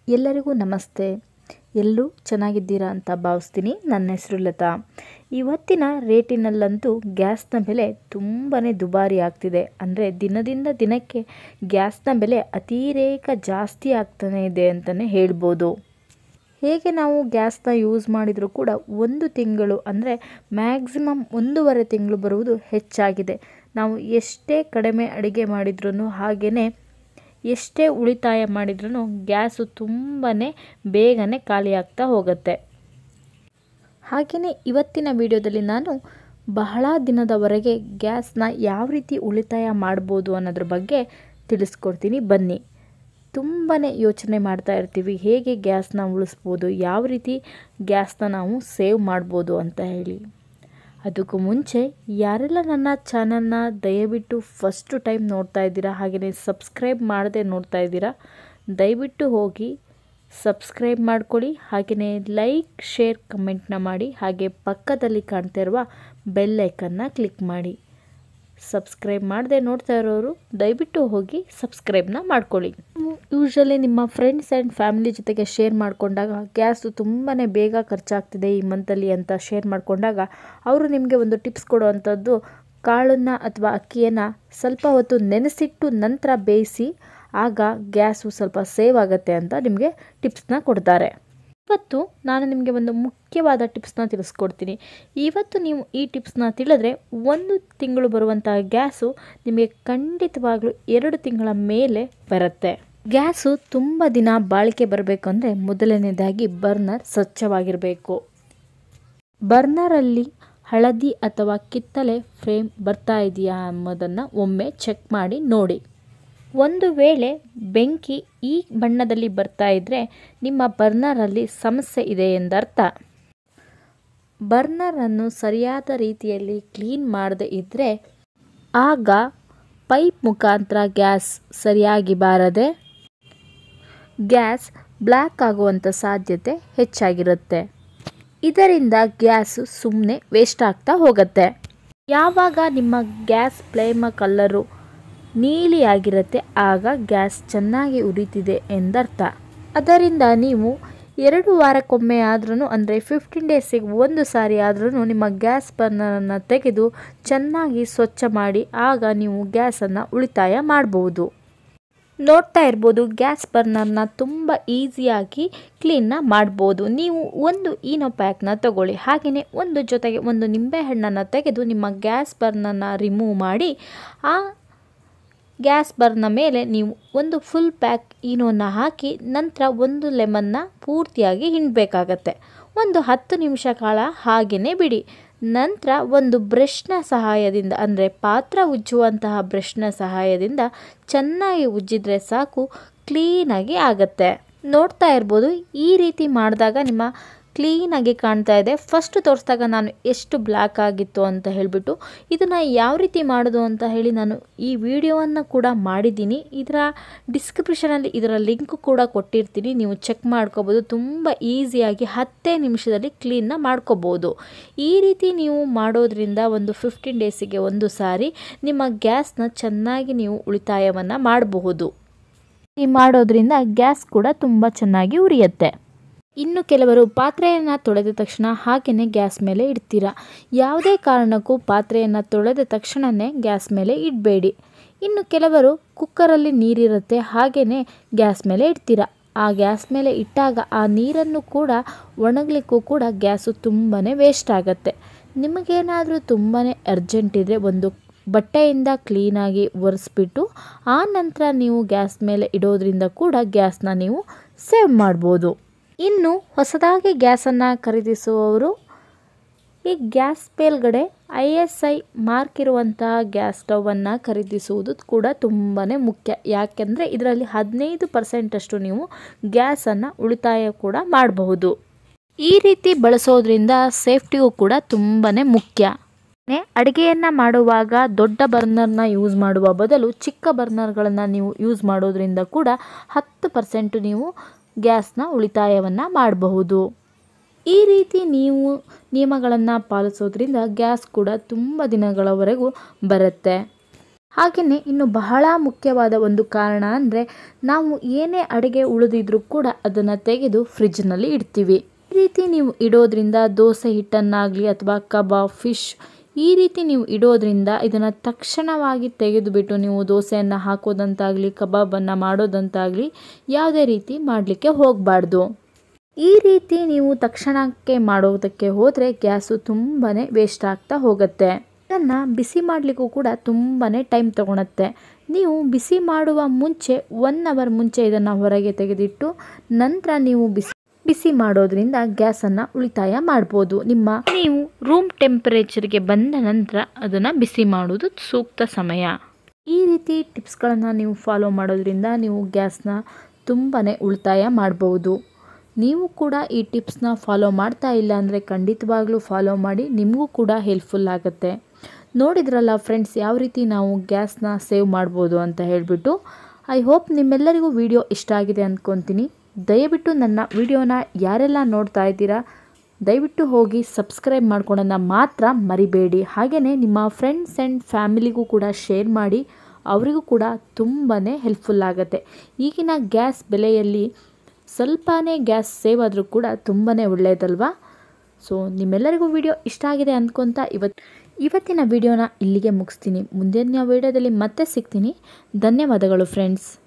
ಎಲ್ಲರಿಗೂ ನಮಸ್ತೆ ಎಲ್ಲರೂ ಚೆನ್ನಾಗಿದ್ದೀರಾ ಅಂತ ಭಾವಿಸ್ತೀನಿ ನನ್ನ ಹೆಸರು ಲತಾ ಇವತ್ತಿನ ರೇಟಿನಲ್ಲಂತೂ ಗ್ಯಾಸ್ನ ಬೆಲೆ ತುಂಬಾ ದುಬಾರಿ ಆಗ್ತಿದೆ ಅಂದರೆ ದಿನದಿಂದ ದಿನಕ್ಕೆ ಗ್ಯಾಸ್ನ ಬೆಲೆ ಅತಿರೇಕ ಜಾಸ್ತಿ ಆಗ್ತಾನೆ ಇದೆ ಅಂತಲೇ ಹೇಳ್ಬೋದು ಹೇಗೆ ನಾವು ಗ್ಯಾಸ್ನ ಯೂಸ್ ಮಾಡಿದರೂ ಕೂಡ ಒಂದು ತಿಂಗಳು ಅಂದರೆ ಮ್ಯಾಕ್ಸಿಮಮ್ ಒಂದೂವರೆ ತಿಂಗಳು ಬರುವುದು ಹೆಚ್ಚಾಗಿದೆ ನಾವು ಎಷ್ಟೇ ಕಡಿಮೆ ಅಡುಗೆ ಮಾಡಿದ್ರೂ ಹಾಗೆಯೇ ಎಷ್ಟೇ ಉಳಿತಾಯ ಮಾಡಿದ್ರೂ ಗ್ಯಾಸು ತುಂಬಾ ಬೇಗನೆ ಖಾಲಿಯಾಗ್ತಾ ಹೋಗುತ್ತೆ ಹಾಗೆಯೇ ಇವತ್ತಿನ ವಿಡಿಯೋದಲ್ಲಿ ನಾನು ಬಹಳ ದಿನದವರೆಗೆ ಗ್ಯಾಸ್ನ ಯಾವ ರೀತಿ ಉಳಿತಾಯ ಮಾಡ್ಬೋದು ಅನ್ನೋದ್ರ ಬಗ್ಗೆ ತಿಳಿಸ್ಕೊಡ್ತೀನಿ ಬನ್ನಿ ತುಂಬಾ ಯೋಚನೆ ಮಾಡ್ತಾ ಇರ್ತೀವಿ ಹೇಗೆ ಗ್ಯಾಸ್ನ ಉಳಿಸ್ಬೋದು ಯಾವ ರೀತಿ ಗ್ಯಾಸ್ನ ನಾವು ಸೇವ್ ಮಾಡ್ಬೋದು ಅಂತ ಹೇಳಿ ಅದಕ್ಕೂ ಮುಂಚೆ ಯಾರೆಲ್ಲ ನನ್ನ ಚಾನಲ್ನ ದಯವಿಟ್ಟು ಫಸ್ಟು ಟೈಮ್ ನೋಡ್ತಾ ಇದ್ದೀರಾ ಹಾಗೆಯೇ ಸಬ್ಸ್ಕ್ರೈಬ್ ಮಾಡದೆ ನೋಡ್ತಾ ಇದ್ದೀರಾ ದಯವಿಟ್ಟು ಹೋಗಿ ಸಬ್ಸ್ಕ್ರೈಬ್ ಮಾಡ್ಕೊಳ್ಳಿ ಹಾಗೆಯೇ ಲೈಕ್ ಶೇರ್ ಕಮೆಂಟ್ನ ಮಾಡಿ ಹಾಗೆ ಪಕ್ಕದಲ್ಲಿ ಕಾಣ್ತಾ ಇರುವ ಬೆಲ್ ಐಕನ್ನ ಕ್ಲಿಕ್ ಮಾಡಿ ಸಬ್ಸ್ಕ್ರೈಬ್ ಮಾಡದೆ ನೋಡ್ತಾ ಇರೋರು ದಯವಿಟ್ಟು ಹೋಗಿ ಸಬ್ಸ್ಕ್ರೈಬ್ನ ಮಾಡ್ಕೊಳ್ಳಿ ಯೂಶ್ವಲಿ ನಿಮ್ಮ ಫ್ರೆಂಡ್ಸ್ ಆ್ಯಂಡ್ ಫ್ಯಾಮಿಲಿ ಜೊತೆಗೆ ಶೇರ್ ಮಾಡಿಕೊಂಡಾಗ ಗ್ಯಾಸು ತುಂಬಾ ಬೇಗ ಖರ್ಚಾಗ್ತಿದೆ ಈ ಮಂತಲ್ಲಿ ಅಂತ ಶೇರ್ ಮಾಡಿಕೊಂಡಾಗ ಅವರು ನಿಮಗೆ ಒಂದು ಟಿಪ್ಸ್ ಕೊಡುವಂಥದ್ದು ಕಾಳನ್ನು ಅಥವಾ ಅಕ್ಕಿಯನ್ನು ಸ್ವಲ್ಪ ಹೊತ್ತು ನೆನೆಸಿಟ್ಟು ನಂತರ ಬೇಯಿಸಿ ಆಗ ಗ್ಯಾಸು ಸ್ವಲ್ಪ ಸೇವ್ ಆಗುತ್ತೆ ಅಂತ ನಿಮಗೆ ಟಿಪ್ಸ್ನ ಕೊಡ್ತಾರೆ ಇವತ್ತು ನಾನು ನಿಮಗೆ ಒಂದು ಮುಖ್ಯವಾದ ಟಿಪ್ಸ್ನ ತಿಳಿಸ್ಕೊಡ್ತೀನಿ ಇವತ್ತು ನೀವು ಈ ಟಿಪ್ಸ್ನ ತಿಳಿದ್ರೆ ಒಂದು ತಿಂಗಳು ಬರುವಂತಹ ಗ್ಯಾಸು ನಿಮಗೆ ಖಂಡಿತವಾಗ್ಲೂ ಎರಡು ತಿಂಗಳ ಮೇಲೆ ಬರುತ್ತೆ ಗ್ಯಾಸು ತುಂಬ ದಿನ ಬಾಳಿಕೆ ಬರಬೇಕು ಅಂದರೆ ಮೊದಲನೇದಾಗಿ ಬರ್ನರ್ ಸ್ವಚ್ಛವಾಗಿರಬೇಕು ಬರ್ನರಲ್ಲಿ ಹಳದಿ ಅಥವಾ ಕಿತ್ತಳೆ ಫ್ರೇಮ್ ಬರ್ತಾ ಇದೆಯಾ ಎಂಬುದನ್ನು ಒಮ್ಮೆ ಚೆಕ್ ಮಾಡಿ ನೋಡಿ ಒಂದು ವೇಳೆ ಬೆಂಕಿ ಈ ಬಣ್ಣದಲ್ಲಿ ಬರ್ತಾ ಇದ್ದರೆ ನಿಮ್ಮ ಬರ್ನರಲ್ಲಿ ಸಮಸ್ಯೆ ಇದೆ ಎಂದರ್ಥ ಬರ್ನರನ್ನು ಸರಿಯಾದ ರೀತಿಯಲ್ಲಿ ಕ್ಲೀನ್ ಮಾಡದೇ ಇದ್ದರೆ ಆಗ ಪೈಪ್ ಮುಖಾಂತರ ಗ್ಯಾಸ್ ಸರಿಯಾಗಿ ಬಾರದೆ ಗ್ಯಾಸ್ ಬ್ಲ್ಯಾಕ್ ಆಗುವಂಥ ಸಾಧ್ಯತೆ ಹೆಚ್ಚಾಗಿರುತ್ತೆ ಇದರಿಂದ ಗ್ಯಾಸು ಸುಮ್ಮನೆ ವೇಸ್ಟ್ ಆಗ್ತಾ ಹೋಗುತ್ತೆ ಯಾವಾಗ ನಿಮ್ಮ ಗ್ಯಾಸ್ ಫ್ಲೇಮ ಕಲ್ಲರು ನೀಲಿಯಾಗಿರುತ್ತೆ ಆಗ ಗ್ಯಾಸ್ ಚೆನ್ನಾಗಿ ಉರಿತಿದೆ ಎಂದರ್ಥ ಅದರಿಂದ ನೀವು ಎರಡು ವಾರಕ್ಕೊಮ್ಮೆ ಆದ್ರೂ ಅಂದರೆ ಫಿಫ್ಟೀನ್ ಡೇಸಿಗೆ ಒಂದು ಸಾರಿ ಆದ್ರೂ ನಿಮ್ಮ ಗ್ಯಾಸ್ ಬರ್ನರನ್ನು ತೆಗೆದು ಚೆನ್ನಾಗಿ ಸ್ವಚ್ಛ ಮಾಡಿ ಆಗ ನೀವು ಗ್ಯಾಸನ್ನು ಉಳಿತಾಯ ಮಾಡ್ಬೋದು ನೋಡ್ತಾ ಇರ್ಬೋದು ಗ್ಯಾಸ್ ಬರ್ನರ್ನ ತುಂಬ ಈಸಿಯಾಗಿ ಕ್ಲೀನ್ನ ಮಾಡ್ಬೋದು ನೀವು ಒಂದು ಈನೋ ಪ್ಯಾಕ್ನ ತಗೊಳ್ಳಿ ಹಾಗೆಯೇ ಒಂದು ಜೊತೆಗೆ ಒಂದು ನಿಂಬೆಹಣ್ಣನ್ನು ತೆಗೆದು ನಿಮ್ಮ ಗ್ಯಾಸ್ ಬರ್ನರ್ನ ರಿಮೂವ್ ಮಾಡಿ ಆ ಗ್ಯಾಸ್ ಬರ್ನ ಮೇಲೆ ನೀವು ಒಂದು ಫುಲ್ ಪ್ಯಾಕ್ ಈನೋನ ಹಾಕಿ ನಂತರ ಒಂದು ಲೆಮನ್ನ ಪೂರ್ತಿಯಾಗಿ ಹಿಂಡಬೇಕಾಗತ್ತೆ ಒಂದು ಹತ್ತು ನಿಮಿಷ ಕಾಲ ಹಾಗೆಯೇ ಬಿಡಿ ನಂತರ ಒಂದು ಬ್ರಷ್ನ ಸಹಾಯದಿಂದ ಅಂದರೆ ಪಾತ್ರ ಉಜ್ಜುವಂತಹ ಬ್ರಷ್ನ ಸಹಾಯದಿಂದ ಚೆನ್ನಾಗಿ ಉಜ್ಜಿದ್ರೆ ಸಾಕು ಕ್ಲೀನಾಗಿ ಆಗತ್ತೆ ನೋಡ್ತಾ ಇರ್ಬೋದು ಈ ರೀತಿ ಮಾಡಿದಾಗ ನಿಮ್ಮ ಕ್ಲೀನಾಗಿ ಕಾಣ್ತಾ ಇದೆ ಫಸ್ಟ್ ತೋರಿಸಿದಾಗ ನಾನು ಎಷ್ಟು ಬ್ಲ್ಯಾಕ್ ಆಗಿತ್ತು ಅಂತ ಹೇಳಿಬಿಟ್ಟು ಇದನ್ನು ಯಾವ ರೀತಿ ಮಾಡೋದು ಅಂತ ಹೇಳಿ ನಾನು ಈ ವಿಡಿಯೋವನ್ನು ಕೂಡ ಮಾಡಿದ್ದೀನಿ ಇದರ ಡಿಸ್ಕ್ರಿಪ್ಷನಲ್ಲಿ ಇದರ ಲಿಂಕ್ ಕೂಡ ಕೊಟ್ಟಿರ್ತೀನಿ ನೀವು ಚೆಕ್ ಮಾಡ್ಕೋಬೋದು ತುಂಬ ಈಸಿಯಾಗಿ ಹತ್ತೇ ನಿಮಿಷದಲ್ಲಿ ಕ್ಲೀನ್ನ ಮಾಡ್ಕೋಬೋದು ಈ ರೀತಿ ನೀವು ಮಾಡೋದ್ರಿಂದ ಒಂದು ಫಿಫ್ಟೀನ್ ಡೇಸಿಗೆ ಒಂದು ಸಾರಿ ನಿಮ್ಮ ಗ್ಯಾಸ್ನ ಚೆನ್ನಾಗಿ ನೀವು ಉಳಿತಾಯವನ್ನು ಮಾಡಬಹುದು ಈ ಮಾಡೋದ್ರಿಂದ ಗ್ಯಾಸ್ ಕೂಡ ತುಂಬ ಚೆನ್ನಾಗಿ ಉರಿಯುತ್ತೆ ಇನ್ನು ಕೆಲವರು ಪಾತ್ರೆಯನ್ನು ತೊಳೆದ ತಕ್ಷಣ ಹಾಗೆಯೇ ಗ್ಯಾಸ್ ಮೇಲೆ ಇಡ್ತೀರಾ ಯಾವುದೇ ಕಾರಣಕ್ಕೂ ಪಾತ್ರೆಯನ್ನು ತೊಳೆದ ತಕ್ಷಣವೇ ಗ್ಯಾಸ್ ಮೇಲೆ ಇಡಬೇಡಿ ಇನ್ನು ಕೆಲವರು ಕುಕ್ಕರಲ್ಲಿ ನೀರಿರುತ್ತೆ ಹಾಗೆಯೇ ಗ್ಯಾಸ್ ಮೇಲೆ ಇಡ್ತೀರಾ ಆ ಗ್ಯಾಸ್ ಮೇಲೆ ಇಟ್ಟಾಗ ಆ ನೀರನ್ನು ಕೂಡ ಒಣಗಲಿಕ್ಕೂ ಕೂಡ ಗ್ಯಾಸು ತುಂಬಾ ವೇಸ್ಟ್ ಆಗುತ್ತೆ ನಿಮಗೇನಾದರೂ ತುಂಬಾ ಅರ್ಜೆಂಟ್ ಇದ್ದರೆ ಒಂದು ಬಟ್ಟೆಯಿಂದ ಕ್ಲೀನಾಗಿ ಒರೆಸ್ಬಿಟ್ಟು ಆ ನಂತರ ನೀವು ಗ್ಯಾಸ್ ಮೇಲೆ ಇಡೋದ್ರಿಂದ ಕೂಡ ಗ್ಯಾಸ್ನ ನೀವು ಸೇವ್ ಮಾಡ್ಬೋದು ಇನ್ನು ಹೊಸದಾಗಿ ಗ್ಯಾಸನ್ನು ಖರೀದಿಸುವವರು ಈ ಗ್ಯಾಸ್ ಮೇಲ್ಗಡೆ ಐ ಎಸ್ ಐ ಮಾರ್ಕ್ ಇರುವಂತಹ ಗ್ಯಾಸ್ ಸ್ಟವನ್ನು ಖರೀದಿಸುವುದು ಕೂಡ ತುಂಬಾ ಮುಖ್ಯ ಯಾಕೆಂದರೆ ಇದರಲ್ಲಿ ಹದಿನೈದು ಪರ್ಸೆಂಟಷ್ಟು ನೀವು ಗ್ಯಾಸನ್ನು ಉಳಿತಾಯ ಕೂಡ ಮಾಡಬಹುದು ಈ ರೀತಿ ಬಳಸೋದ್ರಿಂದ ಸೇಫ್ಟಿಯೂ ಕೂಡ ತುಂಬಾ ಮುಖ್ಯ ಅಡುಗೆಯನ್ನು ಮಾಡುವಾಗ ದೊಡ್ಡ ಬರ್ನರ್ನ ಯೂಸ್ ಮಾಡುವ ಬದಲು ಚಿಕ್ಕ ಬರ್ನರ್ಗಳನ್ನು ನೀವು ಯೂಸ್ ಮಾಡೋದ್ರಿಂದ ಕೂಡ ಹತ್ತು ಪರ್ಸೆಂಟು ನೀವು ಗ್ಯಾಸ್ನ ಉಳಿತಾಯವನ್ನು ಮಾಡಬಹುದು ಈ ರೀತಿ ನೀವು ನಿಯಮಗಳನ್ನು ಪಾಲಿಸೋದ್ರಿಂದ ಗ್ಯಾಸ್ ಕೂಡ ತುಂಬ ದಿನಗಳವರೆಗೂ ಬರುತ್ತೆ ಹಾಗೆಯೇ ಇನ್ನು ಬಹಳ ಮುಖ್ಯವಾದ ಒಂದು ಕಾರಣ ಅಂದರೆ ನಾವು ಏನೇ ಅಡುಗೆ ಉಳಿದಿದ್ರೂ ಕೂಡ ಅದನ್ನು ತೆಗೆದು ಫ್ರಿಜ್ನಲ್ಲಿ ಇಡ್ತೀವಿ ಈ ರೀತಿ ನೀವು ಇಡೋದ್ರಿಂದ ದೋಸೆ ಹಿಟ್ಟನ್ನಾಗಲಿ ಅಥವಾ ಕಬಾಬ್ ಫಿಶ್ ಈ ರೀತಿ ನೀವು ಇಡೋದ್ರಿಂದ ಇದನ್ನು ತಕ್ಷಣವಾಗಿ ತೆಗೆದುಬಿಟ್ಟು ನೀವು ದೋಸೆಯನ್ನು ಹಾಕೋದಂತಾಗಲಿ ಕಬಾಬನ್ನು ಮಾಡೋದಂತಾಗಲಿ ಯಾವುದೇ ರೀತಿ ಮಾಡಲಿಕ್ಕೆ ಹೋಗಬಾರ್ದು ಈ ರೀತಿ ನೀವು ತಕ್ಷಣಕ್ಕೆ ಮಾಡೋದಕ್ಕೆ ಹೋದರೆ ಗ್ಯಾಸು ತುಂಬಾ ವೇಸ್ಟ್ ಆಗ್ತಾ ಹೋಗುತ್ತೆ ಇದನ್ನು ಬಿಸಿ ಮಾಡಲಿಕ್ಕೂ ಕೂಡ ತುಂಬಾ ಟೈಮ್ ತಗೊಳುತ್ತೆ ನೀವು ಬಿಸಿ ಮಾಡುವ ಮುಂಚೆ ಒನ್ ಅವರ್ ಮುಂಚೆ ಇದನ್ನು ಹೊರಗೆ ತೆಗೆದಿಟ್ಟು ನಂತರ ನೀವು ಬಿಸಿ ಬಿಸಿ ಮಾಡೋದ್ರಿಂದ ಗ್ಯಾಸನ್ನು ಉಳಿತಾಯ ಮಾಡ್ಬೋದು ನಿಮ್ಮ ನೀವು ರೂಮ್ ಟೆಂಪರೇಚರ್ಗೆ ಬಂದ ನಂತರ ಅದನ್ನು ಬಿಸಿ ಮಾಡೋದು ಸೂಕ್ತ ಸಮಯ ಈ ರೀತಿ ಟಿಪ್ಸ್ಗಳನ್ನು ನೀವು ಫಾಲೋ ಮಾಡೋದ್ರಿಂದ ನೀವು ಗ್ಯಾಸ್ನ ತುಂಬಾ ಉಳಿತಾಯ ಮಾಡ್ಬೋದು ನೀವು ಕೂಡ ಈ ಟಿಪ್ಸ್ನ ಫಾಲೋ ಮಾಡ್ತಾ ಇಲ್ಲ ಅಂದರೆ ಖಂಡಿತವಾಗ್ಲೂ ಫಾಲೋ ಮಾಡಿ ನಿಮಗೂ ಕೂಡ ಹೆಲ್ಪ್ಫುಲ್ ಆಗುತ್ತೆ ನೋಡಿದ್ರಲ್ಲ ಫ್ರೆಂಡ್ಸ್ ಯಾವ ರೀತಿ ನಾವು ಗ್ಯಾಸ್ನ ಸೇವ್ ಮಾಡ್ಬೋದು ಅಂತ ಹೇಳಿಬಿಟ್ಟು ಐ ಹೋಪ್ ನಿಮ್ಮೆಲ್ಲರಿಗೂ ವಿಡಿಯೋ ಇಷ್ಟ ಆಗಿದೆ ಅಂದ್ಕೊತೀನಿ ದಯವಿಟ್ಟು ನನ್ನ ವಿಡಿಯೋನ ಯಾರೆಲ್ಲ ನೋಡ್ತಾ ಇದ್ದೀರಾ ದಯವಿಟ್ಟು ಹೋಗಿ ಸಬ್ಸ್ಕ್ರೈಬ್ ಮಾಡ್ಕೊಳ್ಳೋದನ್ನ ಮಾತ್ರ ಮರಿಬೇಡಿ ಹಾಗೆಯೇ ನಿಮ್ಮ ಫ್ರೆಂಡ್ಸ್ ಆ್ಯಂಡ್ ಫ್ಯಾಮಿಲಿಗೂ ಕೂಡ ಶೇರ್ ಮಾಡಿ ಅವರಿಗೂ ಕೂಡ ತುಂಬಾ ಹೆಲ್ಪ್ಫುಲ್ ಆಗುತ್ತೆ ಈಗಿನ ಗ್ಯಾಸ್ ಬೆಲೆಯಲ್ಲಿ ಸ್ವಲ್ಪನೇ ಗ್ಯಾಸ್ ಸೇವ್ ಆದರೂ ಕೂಡ ತುಂಬಾ ಒಳ್ಳೆಯದಲ್ವಾ ಸೊ ನಿಮ್ಮೆಲ್ಲರಿಗೂ ವಿಡಿಯೋ ಇಷ್ಟ ಆಗಿದೆ ಅಂದ್ಕೊತ ಇವತ್ತು ಇವತ್ತಿನ ವಿಡಿಯೋನ ಇಲ್ಲಿಗೆ ಮುಗಿಸ್ತೀನಿ ಮುಂದಿನ ವಿಡಿಯೋದಲ್ಲಿ ಮತ್ತೆ ಸಿಗ್ತೀನಿ ಧನ್ಯವಾದಗಳು ಫ್ರೆಂಡ್ಸ್